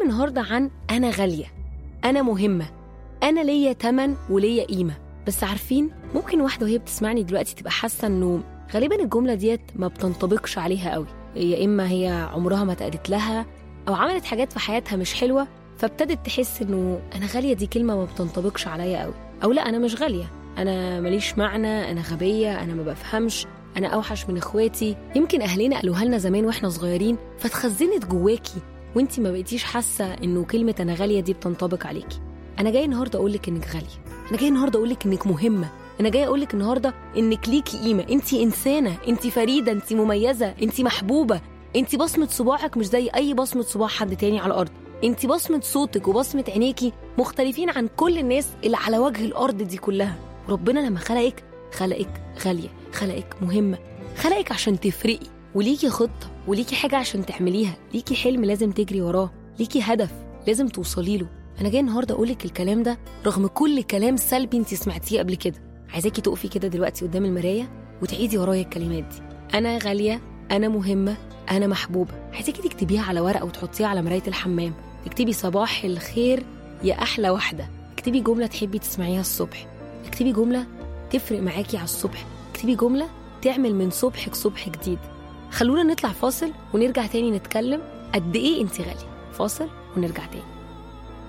النهارده عن انا غاليه انا مهمه انا ليا تمن وليا قيمه بس عارفين ممكن واحده وهي بتسمعني دلوقتي تبقى حاسه انه غالبا الجمله ديت ما بتنطبقش عليها قوي يا اما هي عمرها ما اتقالت لها او عملت حاجات في حياتها مش حلوه فابتدت تحس انه انا غاليه دي كلمه ما بتنطبقش عليا قوي او لا انا مش غاليه انا ماليش معنى انا غبيه انا ما بفهمش انا اوحش من اخواتي يمكن اهلنا قالوها لنا زمان واحنا صغيرين فاتخزنت جواكي وانت ما بقيتيش حاسه انه كلمه انا غاليه دي بتنطبق عليكي انا جاي النهارده اقول لك انك غاليه انا جاي النهارده اقول لك انك مهمه انا جاي اقول لك النهارده انك ليكي قيمه انت انسانه انت فريده انت مميزه انت محبوبه انت بصمه صباعك مش زي اي بصمه صباع حد تاني على الارض انت بصمه صوتك وبصمه عينيكي مختلفين عن كل الناس اللي على وجه الارض دي كلها ربنا لما خلقك خلقك غاليه خلقك مهمه خلقك عشان تفرقي وليكي خطه وليكي حاجه عشان تعمليها ليكي حلم لازم تجري وراه ليكي هدف لازم توصلي له انا جاي النهارده اقول لك الكلام ده رغم كل كلام سلبي انت سمعتيه قبل كده عايزاكي تقفي كده دلوقتي قدام المرايه وتعيدي ورايا الكلمات دي انا غاليه انا مهمه انا محبوبه عايزاكي تكتبيها على ورقه وتحطيها على مرايه الحمام تكتبي صباح الخير يا احلى واحده اكتبي جمله تحبي تسمعيها الصبح اكتبي جمله تفرق معاكي على الصبح اكتبي جمله تعمل من صبحك صبح جديد خلونا نطلع فاصل ونرجع تاني نتكلم قد ايه انت غاليه فاصل ونرجع تاني